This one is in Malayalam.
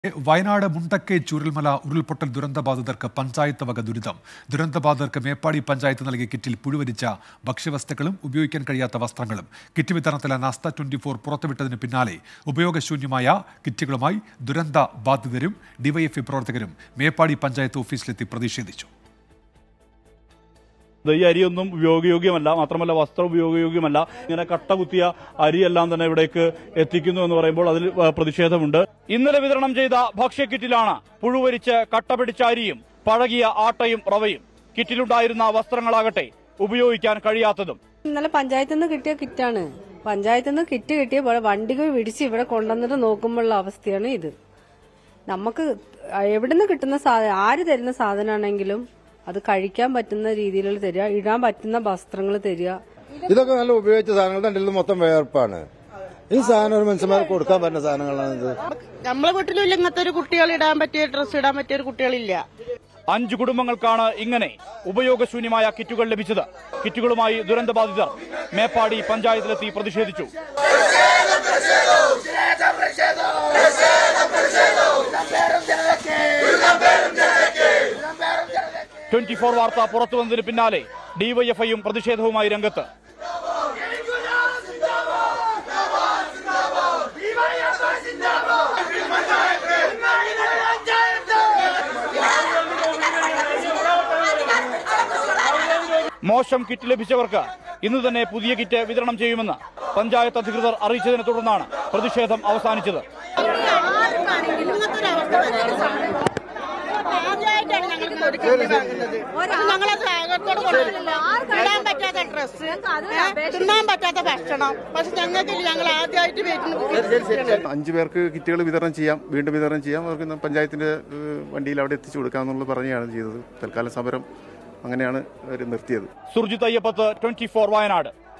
വയനാട് മുണ്ടക്കൈ ചൂരൽമല ഉരുൾപൊട്ടൽ ദുരന്തബാധിതർക്ക് പഞ്ചായത്ത് വക ദുരിതം ദുരന്തബാധിതർക്ക് മേപ്പാടി പഞ്ചായത്ത് നൽകിയ കിറ്റിൽ പുഴുവരിച്ച ഭക്ഷ്യവസ്തുക്കളും ഉപയോഗിക്കാൻ കഴിയാത്ത വസ്ത്രങ്ങളും കിറ്റ് വിതരണത്തിലെ നാസ്ത ട്വന്റി ഫോർ പുറത്തുവിട്ടതിന് പിന്നാലെ ഉപയോഗശൂന്യമായ കിറ്റുകളുമായി ദുരന്ത ബാധിതരും ഡിവൈഎഫ്ഐ പ്രവർത്തകരും മേപ്പാടി പഞ്ചായത്ത് ഓഫീസിലെത്തി പ്രതിഷേധിച്ചു ഇത് ഈ അരിയൊന്നും ഉപയോഗയോഗ്യമല്ല മാത്രമല്ല വസ്ത്രം ഉപയോഗയോഗ്യമല്ല ഇങ്ങനെ കട്ട കുത്തിയ അരിയെല്ലാം തന്നെ ഇവിടേക്ക് എത്തിക്കുന്നു എന്ന് പറയുമ്പോൾ അതിൽ ആ, പ്രതിഷേധമുണ്ട് ഇന്നലെ വിതരണം ചെയ്ത ഭക്ഷ്യക്കിറ്റിലാണ് പുഴുവരിച്ച് കട്ട പിടിച്ച അരിയും പഴകിയ ആട്ടയും റവയും കിറ്റിലുണ്ടായിരുന്ന വസ്ത്രങ്ങളാകട്ടെ ഉപയോഗിക്കാൻ കഴിയാത്തതും ഇന്നലെ പഞ്ചായത്തിൽ നിന്ന് കിട്ടിയ കിറ്റാണ് പഞ്ചായത്തിൽ നിന്ന് കിറ്റ് കിട്ടിയ പോലെ വണ്ടികൾ പിടിച്ച് ഇവിടെ കൊണ്ടുവന്നിട്ട് നോക്കുമ്പോഴുള്ള അവസ്ഥയാണ് ഇത് നമുക്ക് എവിടുന്ന് കിട്ടുന്ന സാധനം ആര് തരുന്ന സാധനമാണെങ്കിലും അത് കഴിക്കാൻ പറ്റുന്ന രീതിയിലുള്ള തരിക ഇടാൻ പറ്റുന്ന വസ്ത്രങ്ങൾ തരിക ഇതൊക്കെ നല്ല ഉപയോഗിച്ച സാധനങ്ങൾ തന്നെ ഇതിൽ മൊത്തം വേർപ്പാണ് ഈ സാധനം ഒരു മനുഷ്യന്മാർക്ക് കൊടുക്കാൻ പറ്റുന്ന സാധനങ്ങളാണ് ഇത് നമ്മളെ വീട്ടിലും ഇല്ല ഇങ്ങനത്തെ ഒരു കുട്ടികൾ ഇടാൻ പറ്റിയ ഡ്രസ്സ് ഇടാൻ പറ്റിയ ഒരു കുട്ടികളില്ല അഞ്ചു കുടുംബങ്ങൾക്കാണ് ഇങ്ങനെ ഉപയോഗശൂന്യമായ കിറ്റുകൾ ലഭിച്ചത് കിറ്റുകളുമായി ദുരന്തബാധിതർ മേപ്പാടി പഞ്ചായത്തിലെത്തി പ്രതിഷേധിച്ചു ട്വന്റി ഫോർ വാർത്ത പുറത്തു വന്നതിന് പിന്നാലെ ഡിവൈഎഫ്ഐയും പ്രതിഷേധവുമായി രംഗത്ത് മോശം കിറ്റ് ലഭിച്ചവർക്ക് ഇന്ന് തന്നെ പുതിയ കിറ്റ് വിതരണം ചെയ്യുമെന്ന് പഞ്ചായത്ത് അധികൃതർ അറിയിച്ചതിനെ തുടർന്നാണ് പ്രതിഷേധം അവസാനിച്ചത് ആദ്യമായിട്ടാണ് ഞങ്ങൾക്ക് ഒരു കിറ്റ് വാങ്ങുന്നത് പക്ഷെ ഞങ്ങളത് അകത്തോട് കൊണ്ടുവരില്ല ഇടാൻ പറ്റാത്ത ഡ്രസ്സ് തിന്നാൻ പറ്റാത്ത ഭക്ഷണം പക്ഷെ ഞങ്ങൾക്കില്ല ഞങ്ങൾ ആദ്യമായിട്ട് വരുന്നു അഞ്ചു പേർക്ക് കിറ്റുകൾ വിതരണം ചെയ്യാം വീണ്ടും വിതരണം ചെയ്യാം അവർക്ക് ഇന്ന് പഞ്ചായത്തിന്റെ ഏഹ്, വണ്ടിയിൽ അവിടെ എത്തിച്ചു കൊടുക്കാമെന്നുള്ളത് പറഞ്ഞാണ് ചെയ്തത് തൽക്കാലം സമരം അങ്ങനെയാണ് അവർ നിർത്തിയത് സുർജിത് അയ്യപ്പത്ത് ട്വന്റി ഫോർ വയനാട്